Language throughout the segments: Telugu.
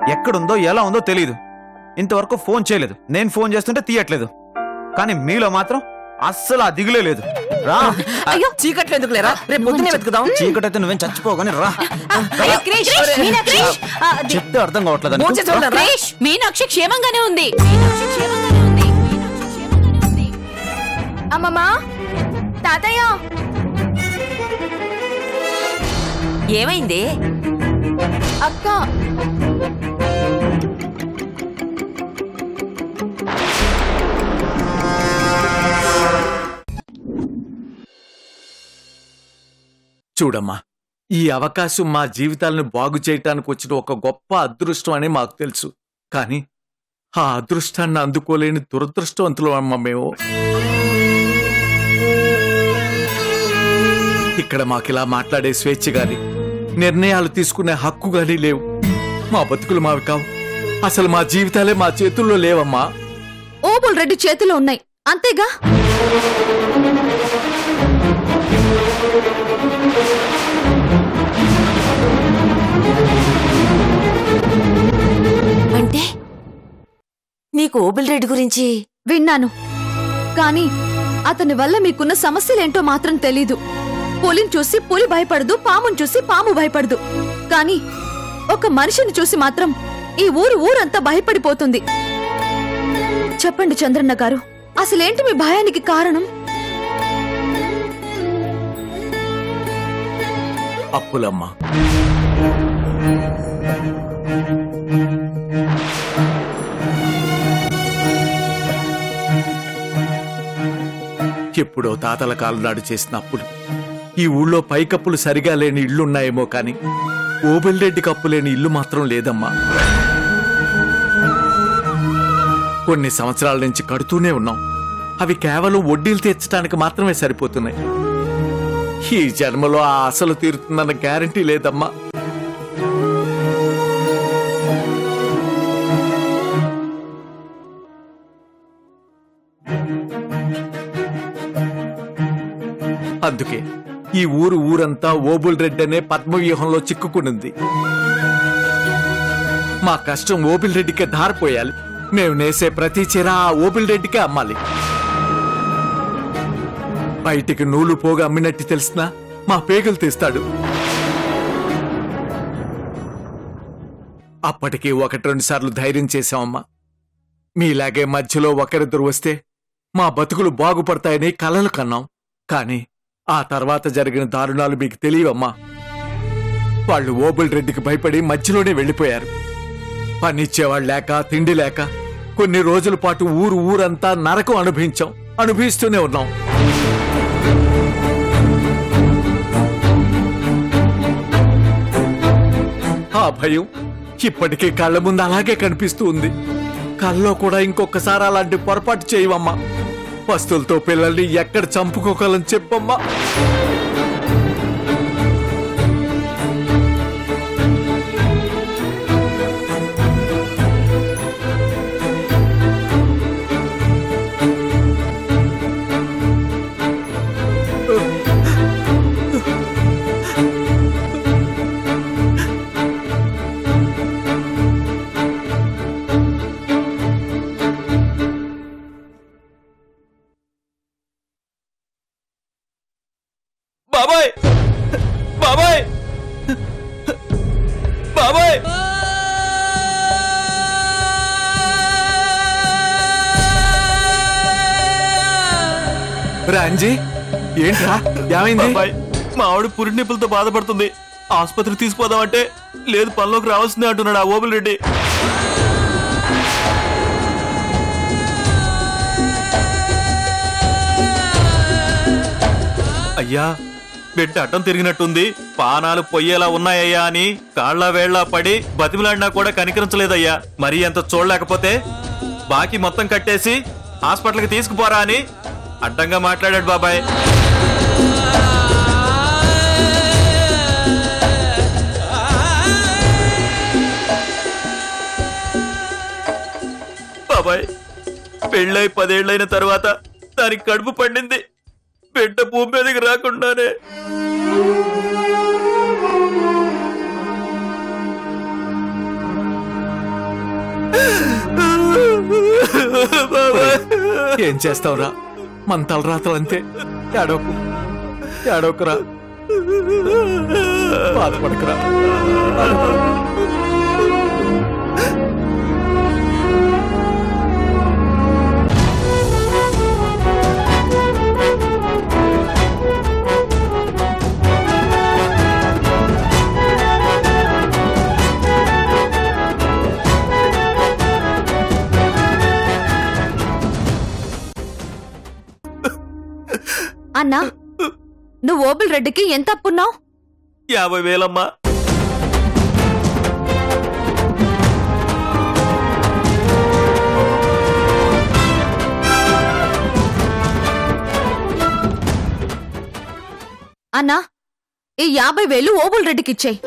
ఎక్కడుందో ఎలా ఉందో తెలియదు ఇంతవరకు ఫోన్ చేయలేదు నేను ఫోన్ చేస్తుంటే తీయట్లేదు కానీ మీలో మాత్రం అస్సలు ఆ దిగులే లేదు రా అయ్యో చీకట్లో ఎందుకు లేరా రేపు పొద్దున్నే వెతుకుదాం చీకటైతే నువ్వేం చచ్చిపోగాని రా అయ్యో, క్రిష్, మీనాక్షి, ఆ, ది- చెప్తే అర్థం కావట్లేదు అనుకో. భోంచేసి వెళ్దాం రా. క్రిష్, మీనాక్షి క్షేమంగానే ఉంది మీనాక్షి క్షేమంగానే ఉంది. మీనాక్షి క్షేమంగానే ఉంది. అమ్మమ్మా తాతయ్య ఏమైంది అక్క చూడమ్మా ఈ అవకాశం మా జీవితాలను బాగు చేయటానికి వచ్చిన ఒక గొప్ప అదృష్టం అని మాకు తెలుసు కానీ ఆ అదృష్టాన్ని అందుకోలేని దురదృష్టవంతులు అమ్మ మేము ఇక్కడ మాకు ఇలా మాట్లాడే స్వేచ్ఛ గాని నిర్ణయాలు తీసుకునే హక్కు గాని లేవు మా బతుకులు మావి కావు అసలు మా జీవితాలే మా చేతుల్లో లేవమ్మా ఓబుల్ రెడ్డి చేతిలో ఉన్నాయి అంతేగా అంటే నీకు ఓబుల్ రెడ్డి గురించి విన్నాను కానీ అతని వల్ల మీకున్న సమస్యలేంటో మాత్రం తెలీదు పులిని చూసి పులి భయపడదు పాముని చూసి పాము భయపడదు కానీ ఒక మనిషిని చూసి మాత్రం ఈ ఊరు ఊరంతా భయపడిపోతుంది చెప్పండి చంద్రన్న గారు అసలేంటి మీ భయానికి కారణం అప్పులమ్మా ఎప్పుడో తాతల కాలం నాడు చేసిన అప్పులు ఈ ఊళ్ళో పైకప్పులు సరిగా లేని ఇళ్లున్నాయేమో కాని ఓబెల్రెడ్డి కప్పు లేని ఇల్లు మాత్రం లేదమ్మా కొన్ని సంవత్సరాల నుంచి కడుతూనే ఉన్నాం అవి కేవలం వడ్డీలు తీర్చడానికి మాత్రమే సరిపోతున్నాయి ఈ జన్మలో ఆ అసలు తీరుతుందన్న గ్యారంటీ లేదమ్మా అందుకే ఈ ఊరు ఊరంతా ఓబుల్ రెడ్డి అనే పద్మవ్యూహంలో చిక్కుకునింది మా కష్టం ఓబిల్ రెడ్డికే ధారపోయాలి మేము నేసే ప్రతి చీర ఆ ఓబిల్ రెడ్డికే అమ్మాలి బయటికి నూలు పోగా అమ్మినట్టు తెలిసినా మా పేగులు తీస్తాడు అప్పటికి ఒకటి రెండు సార్లు ధైర్యం చేశామమ్మా మీలాగే మధ్యలో ఒకరిద్దరు వస్తే మా బతుకులు బాగుపడతాయని కలలు కన్నాం కానీ ఆ తర్వాత జరిగిన దారుణాలు మీకు తెలియవమ్మా వాళ్ళు ఓబుల్ రెడ్డికి భయపడి మధ్యలోనే వెళ్ళిపోయారు పనిచ్చేవాళ్ళు లేక తిండి లేక కొన్ని రోజుల పాటు ఊరు ఊరంతా నరకం అనుభవించాం అనుభవిస్తూనే ఉన్నాం ఆ భయం ఇప్పటికీ కళ్ళ ముందు అలాగే కనిపిస్తూ ఉంది కల్లో కూడా ఇంకొకసారి అలాంటి పొరపాటు చేయవమ్మా వస్తువులతో పిల్లల్ని ఎక్కడ చంపుకోగలని చెప్పమ్మా బాబాయ్ బాబాయ్ బాబాయ్ రాంజీ ఏంట్రా ఏమైంది బాబాయ్ మా ఆవిడ పురిటి నొప్పులతో బాధపడుతుంది ఆసుపత్రికి తీసుకుపోదామంటే లేదు పనిలోకి రావాల్సిందే అంటున్నాడు ఆ ఓబుల్ రెడ్డి అయ్యా బిడ్డ అడ్డం తిరిగినట్టుంది పానాలు పొయ్యేలా ఉన్నాయ్యా అని కాళ్ళ వేళ్ల పడి బతిమిలాడినా కూడా కనికరించలేదయ్యా మరీ ఎంత చూడలేకపోతే బాకీ మొత్తం కట్టేసి హాస్పిటల్కి తీసుకుపోరా అని అడ్డంగా మాట్లాడాడు బాబాయ్ బాబాయ్ పెళ్ళై పదేళ్లైన తర్వాత దానికి కడుపు పండింది బిడ్డ భూమి మీదకి రాకుండానే ఏం చేస్తావురా మన తలరాతలు అంతే ఏడోకు ఏడోకురా బాధపడకురా అన్నా నువ్వు ఓబుల్ రెడ్డికి ఎంత అప్పున్నావు యాభై వేలమ్మా అన్నా ఈ యాభై వేలు ఓబుల్ రెడ్డికి ఇచ్చేయి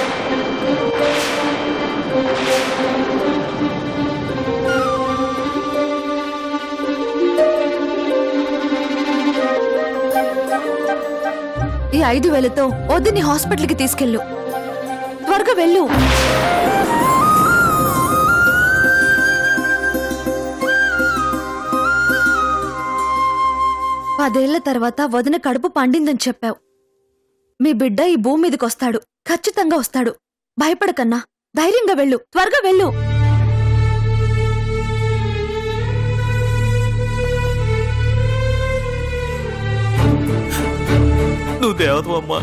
ఈ ఐదు వేలతో వద్దని హాస్పిటల్కి తీసుకెళ్ళు త్వరగా వెళ్ళు పదేళ్ల తర్వాత వదిన కడుపు పండిందని చెప్పావు మీ బిడ్డ ఈ భూమి మీదకి వస్తాడు ఖచ్చితంగా వస్తాడు భయపడకన్నా ధైర్యంగా వెళ్ళు త్వరగా వెళ్ళు నువ్వు దేవతమ్మా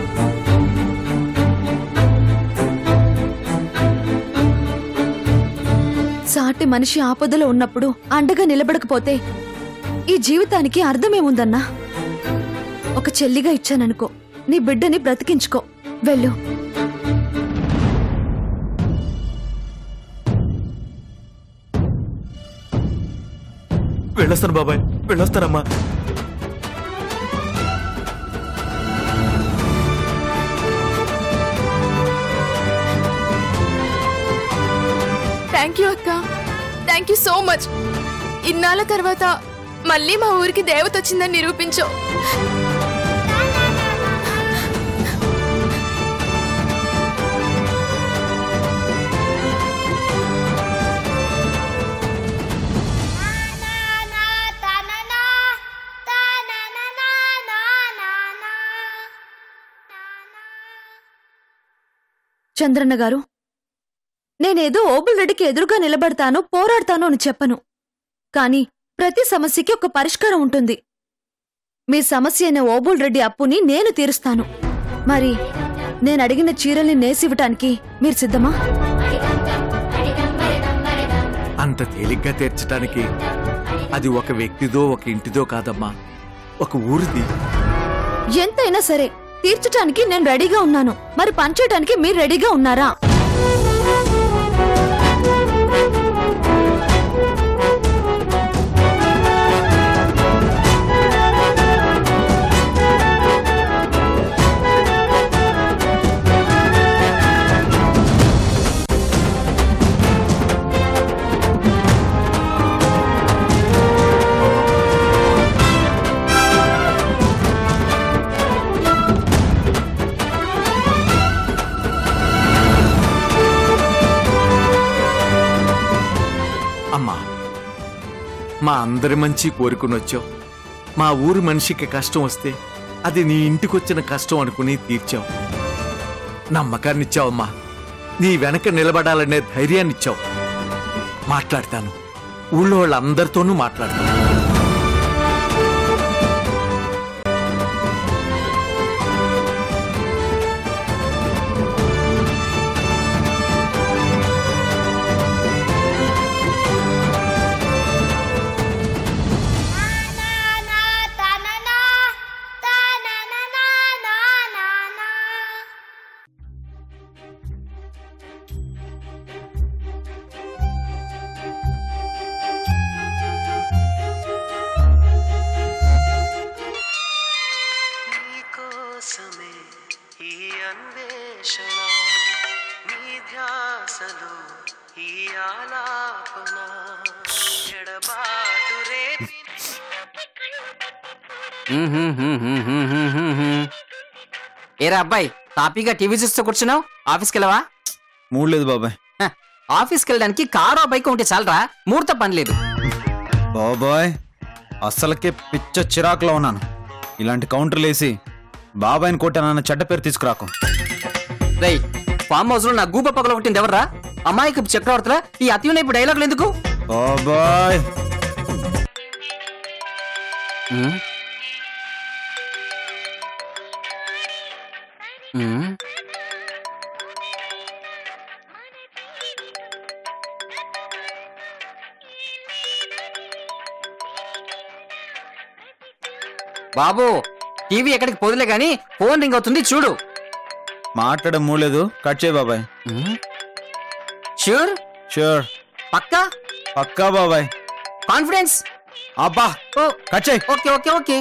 సాటి మనిషి ఆపదలో ఉన్నప్పుడు అండగా నిలబడకపోతే ఈ జీవితానికి అర్థమేముందన్నా ఒక చెల్లిగా ఇచ్చాననుకో నీ బిడ్డని బ్రతికించుకో వెళ్ళు వెళ్ళొస్తాను బాబాయ్ వెళ్ళొస్తానమ్మా థ్యాంక్ యూ అక్క థ్యాంక్ యూ సో మచ్ ఇన్నాళ్ళ తర్వాత మళ్ళీ మా ఊరికి దేవత వచ్చిందని నిరూపించావు చంద్రన్న గారు నేనేదో ఓబుల్ రెడ్డికి ఎదురుగా నిలబడతాను పోరాడతాను అని చెప్పను కానీ ప్రతి సమస్యకి ఒక పరిష్కారం ఉంటుంది మీ సమస్య అయిన ఓబుల్ రెడ్డి అప్పుని నేను తీరుస్తాను మరి నేను అడిగిన చీరల్ని నేసివ్వటానికి మీరు సిద్ధమా అంత తేలిగ్గా తీర్చడానికి అది ఒక వ్యక్తిదో ఒక ఇంటిదో కాదమ్మా ఒక ఊరిది ఎంతైనా సరే తీర్చటానికి నేను రెడీగా ఉన్నాను మరి పంచేయటానికి మీరు రెడీగా ఉన్నారా అమ్మా మా అందరి మంచి కోరుకుని వచ్చావు మా ఊరి మనిషికి కష్టం వస్తే అది నీ ఇంటికొచ్చిన కష్టం అనుకుని తీర్చావు నమ్మకాన్నిచ్చావమ్మా నీ వెనక నిలబడాలనే ధైర్యాన్నిచ్చావు మాట్లాడతాను ఊళ్ళో వాళ్ళందరితోనూ మాట్లాడతాను నీకోసమే ఈ అన్వేషణ నీ ధ్యాసలో ఈ ఆలాపన ఎడబాటు రేపి ఏరా అబ్బాయి తాపీగా టీవీ చూస్తూ కూర్చున్నావు ఆఫీస్కి వెళ్ళవా మూడు లేదు బాబాయ్ ఆఫీస్కి వెళ్ళడానికి కారు బైక్ ఉంటే చాలరా మూర్త పని లేదు బాబాయ్ అస్సలకే పిచ్చ చిరాకులో ఉన్నాను ఇలాంటి కౌంటర్లు వేసి బాబాయ్ని కొట్టానన్న చెడ్డ పేరు తీసుకురాకు రేయ్ ఫామ్ హౌస్ లో నా గూప పగల కొట్టింది ఎవర్రా అమాయకపు చక్రవర్తుల ఈ అతినైపు డైలాగులు ఎందుకు బాబాయ్ ఉమ్. ఉమ్. బాబు టీవీ ఎక్కడికి పోదులే గాని ఫోన్ రింగ్ అవుతుంది చూడు మాట్లాడడం మూలేదు కట్ చేయి బాబాయ్ షూర్ షూర్ పక్కా పక్కా బాబాయ్ కాన్ఫిడెన్స్ అబ్బా ఓ కట్ చేయి ఓకే ఓకే ఓకే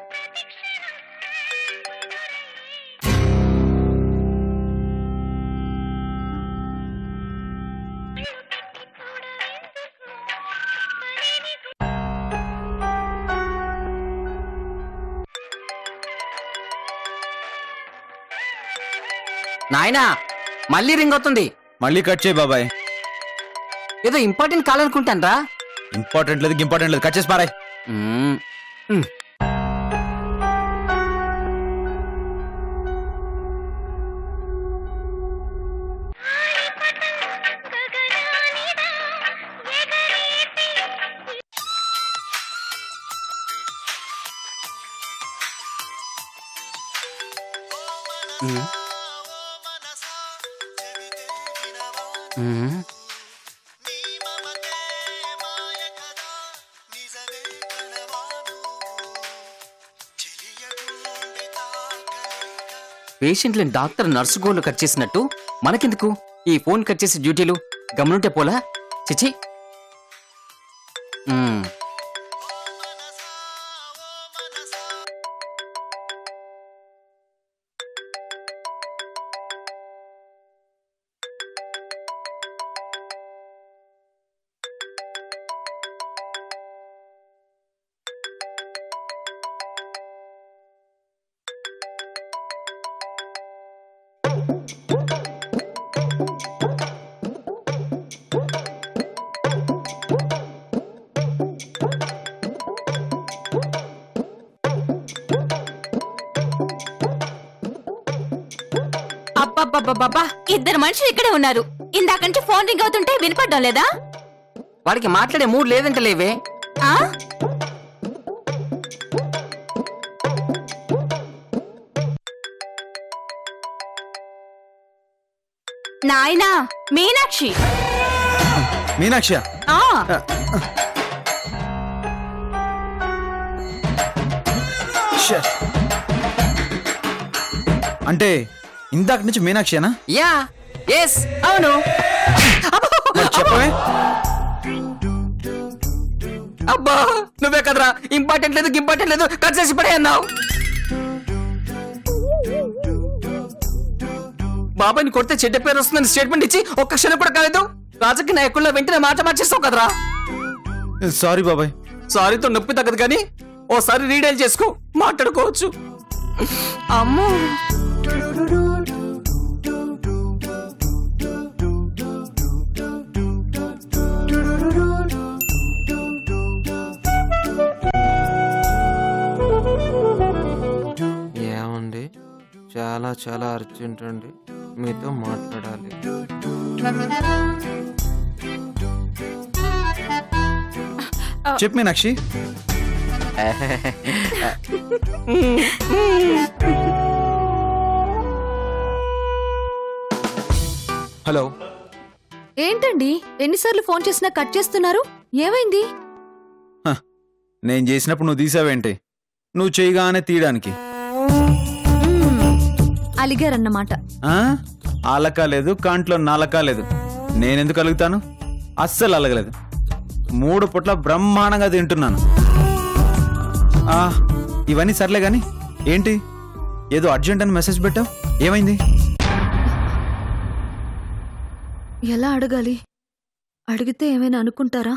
నాయనా మళ్ళీ రింగ్ అవుతుంది మళ్ళీ కట్ చేయి బాబాయ్ ఏదో ఇంపార్టెంట్ కాల్ అనుకుంటాను రా ఇంపార్టెంట్ లేదు ఇంపార్టెంట్ లేదు కట్ చేసి పారాయ్ పేషెంట్లని డాక్టర్ నర్సు గోళ్ళు కట్ చేసినట్టు మనకెందుకు ఈ ఫోన్ కట్ చేసే డ్యూటీలు గమనుంటే పోలా చిచి మ్మ్. అబ్బబ్బబ్బబ్బా ఇద్దరు మనుషులు ఇక్కడే ఉన్నారు ఇందాక నుంచి ఫోన్ రింగ్ అవుతుంటే వినపడడం లేదా వాడికి మాట్లాడే మూడ్ లేదంట లేవే ఆ నాయనా మీనాక్షి మీనాక్షి ఆ అంటే ఇందాక నుంచి మీనాక్షినా యా ఎస్ అవును మరి చెప్పవే అబ్బా నువ్వే కదరా ఇంపార్టెంట్ లేదు ఇంపార్టెంట్ లేదు కట్ చేసి పడే అన్నావు బాబాయ్ని కొడితే చెడ్డ పేరు వస్తుందని స్టేట్మెంట్ ఇచ్చి ఒక్క క్షణం కూడా కాలేదు రాజకీయ నాయకుల్లో వెంటనే మాట మార్చేస్తావు కదరా సారీ బాబాయ్ సారీతో నొప్పి తగ్గదు కానీ ఓసారి రీడైల్ చేసుకో మాట్లాడుకోవచ్చు అమ్మో ఏమండి చాలా చాలా అర్జెంట్ అండి మీతో మాట్లాడాలి చెప్పు మీనాక్షి హలో ఏంటండి ఎన్నిసార్లు ఫోన్ చేసినా కట్ చేస్తున్నారు ఏమైంది నేను చేసినప్పుడు నువ్వు తీసావేంటి నువ్వు చేయగానే తీయడానికి అలిగారన్నమాట ఆ? అలక లేదు కాంట్లో నలక లేదు నేనెందుకు అలుగుతాను అస్సలు అలగలేదు మూడు పుట్ల బ్రహ్మాండంగా తింటున్నాను ఆ, ఇవన్నీ సర్లే గాని ఏంటి ఏదో అర్జెంట్ అని మెసేజ్ పెట్టావు ఏమైంది ఎలా అడగాలి అడిగితే ఏమైనా అనుకుంటారా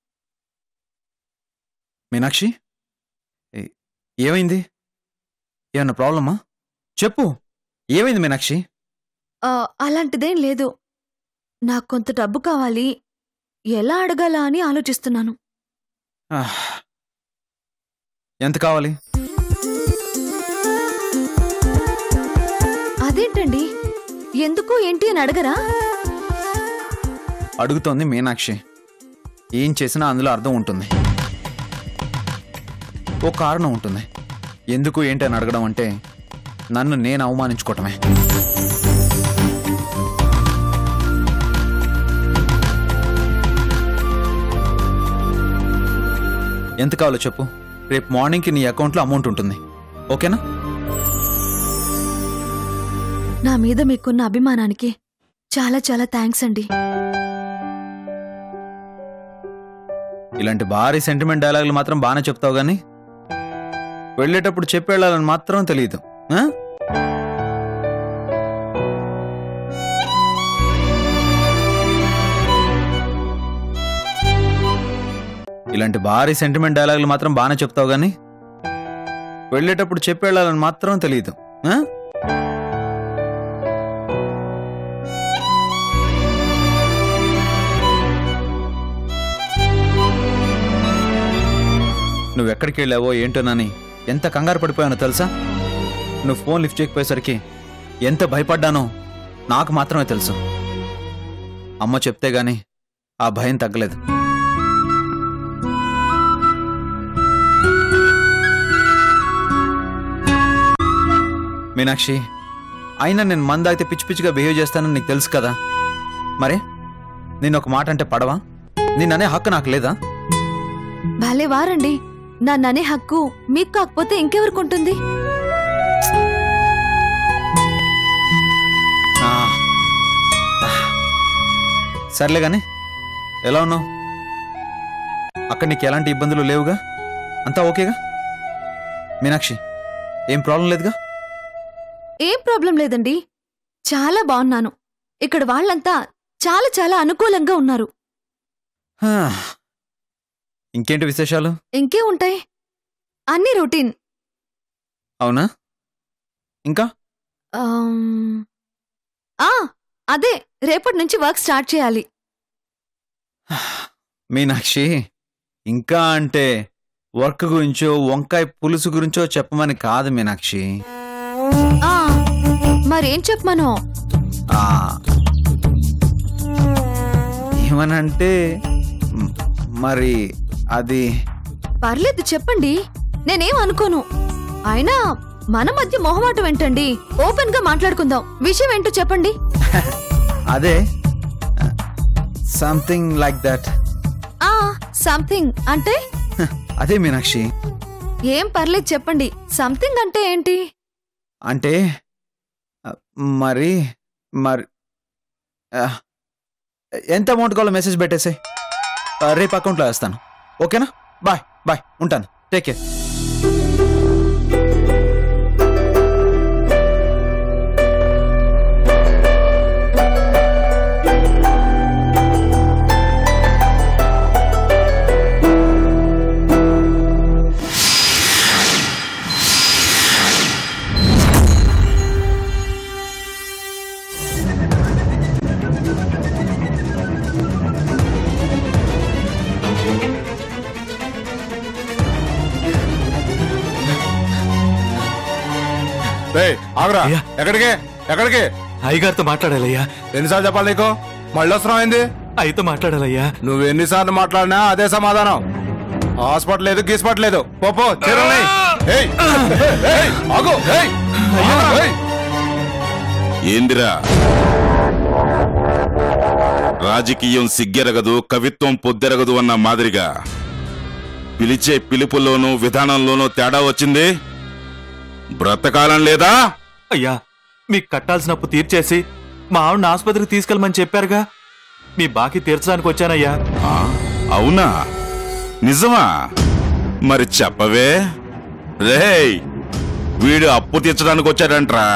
మీనాక్షి ఏ- ఏమైంది ఏమన్నా ప్రాబ్లమా చెప్పు ఏమైంది మీనాక్షి ఆ, అలాంటిదేం లేదు నాకు కొంత డబ్బు కావాలి ఎలా అడగాలా అని ఆలోచిస్తున్నాను ఆహ్. ఎంత కావాలి అదేంటండి ఎందుకు ఏంటి అని అడగరా అడుగుతోంది మీనాక్షి ఏం చేసినా అందులో అర్థం ఉంటుంది ఓ కారణం ఉంటుంది ఎందుకు ఏంటి అని అడగడం అంటే నన్ను నేను అవమానించుకోవటమే ఎంత కావాలో చెప్పు రేపు మార్నింగ్కి నీ అకౌంట్లో అమౌంట్ ఉంటుంది ఓకేనా నా మీద మీకున్న అభిమానానికి చాలా చాలా థ్యాంక్స్ అండి ఇలాంటి భారీ సెంటిమెంట్ డైలాగులు మాత్రం బాగానే చెప్తావు గానీ వెళ్ళేటప్పుడు చెప్పి వెళ్ళాలని మాత్రం తెలియదు ఆ? ఇలాంటి భారీ సెంటిమెంట్ డైలాగులు మాత్రం బాగానే చెప్తావు గానీ వెళ్ళేటప్పుడు చెప్పి వెళ్ళాలని మాత్రం తెలియదు ఆ? నువ్వు ఎక్కడికి వెళ్ళావో ఏంటోనని ఎంత కంగారు పడిపోయానో తెలుసా నువ్వు ఫోన్ లిఫ్ట్ చేయకపోయేసరికి ఎంత భయపడ్డానో నాకు మాత్రమే తెలుసు అమ్మ చెప్తే గాని ఆ భయం తగ్గలేదు మీనాక్షి అయినా నేను మంద అయితే పిచ్చి పిచ్చిగా బిహేవ్ చేస్తానని నీకు తెలుసు కదా మరే నేను ఒక మాట అంటే పడవా నిన్ననే హక్కు నాకు లేదా భలే వారండి నన్ననే హక్కు మీకు కాకపోతే ఇంకెవరికి ఉంటుంది ఆ. సర్లే గాని ఎలా ఉన్నావు అక్కడ నీకు ఎలాంటి ఇబ్బందులు లేవుగా అంతా ఓకేగా మీనాక్షి ఏం ప్రాబ్లం లేదుగా ఏం ప్రాబ్లం లేదండి చాలా బాగున్నాను ఇక్కడ వాళ్ళంతా చాలా చాలా అనుకూలంగా ఉన్నారు హా. ఇంకేంటి విశేషాలు ఇంకే ఉంటాయి అన్ని రొటీన్ అవునా ఇంకా ఆమ్, ఆ అదే రేపటి నుంచి వర్క్ స్టార్ట్ చేయాలి మీనాక్షి ఇంకా అంటే వర్క్ గురించో వంకాయ పులుసు గురించో చెప్పమని కాదు మీనాక్షి ఆ మరేం చెప్పమను ఆ, ఏమనంటే మ్, మరి అది పర్లేదు చెప్పండి నేనేం అనుకోను అయినా మన మధ్య మొహమాటం ఏంటండి ఓపెన్ గా మాట్లాడుకుందాం విషయం ఏంటో చెప్పండి అదే సంథింగ్ లైక్ దట్ ఆ సంథింగ్ అంటే అదే మీనాక్షి ఏం పర్లేదు చెప్పండి సంథింగ్ అంటే ఏంటి అంటే ఆ, మరి మరి ఆ, ఎంత అమౌంట్ కావాలో మెసేజ్ పెట్టేసే రేపు అకౌంట్లో వేస్తాను ఓకేనా బాయ్ బాయ్ ఉంటాను టేక్ కేర్ ఆగరా అయ్యా. ఎక్కడికి ఎక్కడికి అయ్యగారితో మాట్లాడాలయ్యా ఎన్నిసార్లు చెప్పాలి నీకు మళ్ళీ వస్తున్నావు ఏంది అయితే మాట్లాడాలయ్యా నువ్వు ఎన్నిసార్లు మాట్లాడినా అదే సమాధానం హాస్పిటల్ లేదు గీస్పాట్ లేదు పోపో చీరల్ని ఏయ్, ఏయ్, ఆగు, ఏయ్, ఆగు, ఏయ్. ఏందిరా రాజకీయం సిగ్గెరగదు కవిత్వం పొద్దెరగదు అన్న మాదిరిగా పిలిచే పిలుపులోనూ విధానంలోనూ తేడా వచ్చింది బ్రతకాలం లేదా అయ్యా మీకు కట్టాల్సిన అప్పు తీర్చేసి మా ఆవిడని ఆసుపత్రికి తీసుకెళ్ళమని చెప్పారుగా మీ బాకీ తీర్చడానికి వచ్చానయ్యా ఆ, అవునా నిజమా మరి చెప్పవే రేయ్ వీడు అప్పు తీర్చడానికి వచ్చాడంట్రా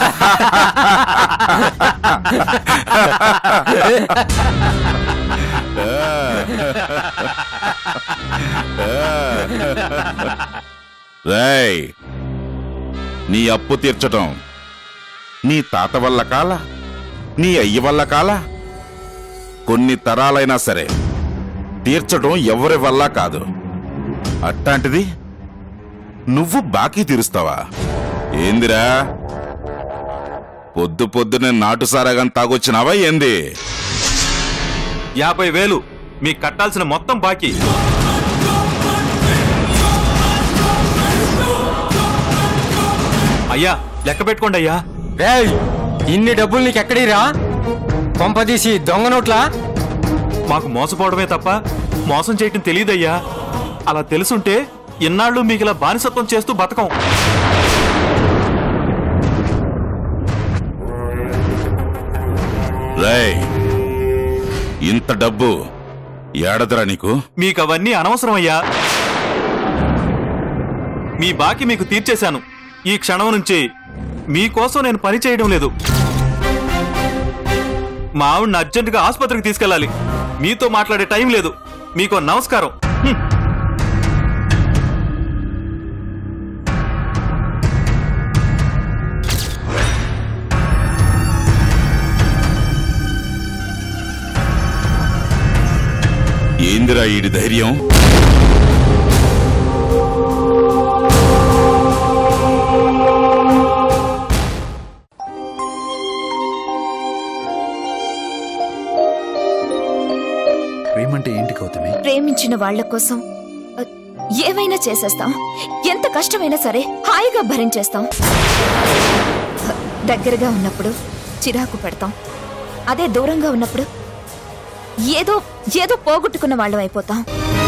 రేయ్ నీ అప్పు తీర్చటం నీ తాత వల్ల కాల నీ అయ్య వల్ల కాల కొన్ని తరాలైనా సరే తీర్చడం ఎవరి వల్ల కాదు అట్లాంటిది నువ్వు బాకీ తీరుస్తావా ఏందిరా పొద్దు పొద్దునే నాటు సారాగాని తాగొచ్చినావా ఏంది యాభై వేలు మీకు కట్టాల్సిన మొత్తం బాకీ అయ్యా లెక్క పెట్టుకోండి అయ్యా రేయ్ ఇన్ని డబ్బులు నీకు ఎక్కడిరా కొంపదీసి దొంగ నోట్లా మాకు మోసపోవడమే తప్ప మోసం చేయటం తెలియదయ్యా అలా తెలుసుంటే ఇన్నాళ్ళు మీకు ఇలా బానిసత్వం చేస్తూ బతకం రేయ్ ఇంత డబ్బు ఏడదరా నీకు మీకు అవన్నీ అనవసరం అయ్యా మీ బాకీ మీకు తీర్చేశాను ఈ క్షణం నుంచి మీకోసం నేను పని చేయడం లేదు మా ఆవిడ్ని అర్జెంటుగా ఆసుపత్రికి తీసుకెళ్ళాలి మీతో మాట్లాడే టైం లేదు మీకో నమస్కారం హ్మ్. ఏందిరా ఈడి ధైర్యం ప్రేమంటే ఏంటి గౌతమి ప్రేమించిన వాళ్ళ కోసం అ, ఏవైనా చేసేస్తాం ఎంత కష్టమైనా సరే హాయిగా భరించేస్తాం హ, దగ్గరగా ఉన్నప్పుడు చిరాకు పెడతాం అదే దూరంగా ఉన్నప్పుడు ఏదో ఏదో పోగొట్టుకున్న వాళ్ళం అయిపోతాం